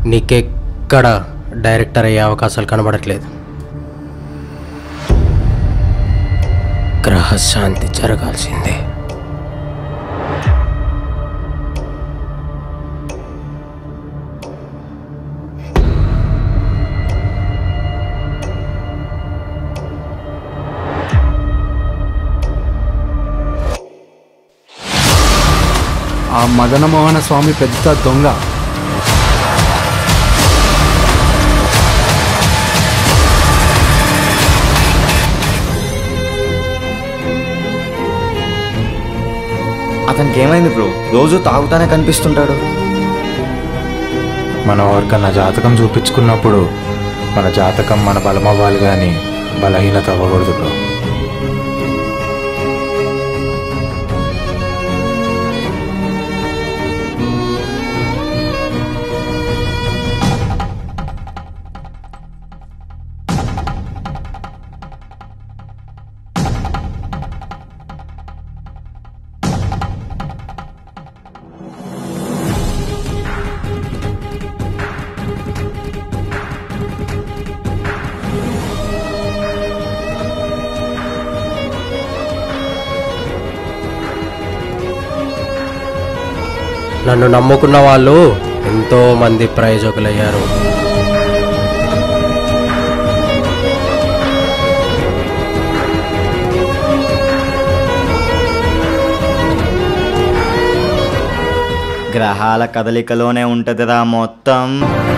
నీకెక్కడ director అయ్యే అవకాశాలు కనబడట్లేదు గ్రహశాంతి జరగాల్సిందే ఆ మదనమోహన స్వామి పెద్ద దొంగ అతనికి ఏమైంది బ్రో రోజు తాగుతానే కనిపిస్తుంటాడు మనం ఎవరికన్నా జాతకం చూపించుకున్నప్పుడు మన జాతకం మన బలం అవ్వాలి కానీ బలహీనత అవ్వకూడదు బ్రో నన్ను నమ్ముకున్న వాళ్ళు ఎంతో మంది ప్రయోజకులయ్యారు గ్రహాల కదలికలోనే ఉంటదిరా మొత్తం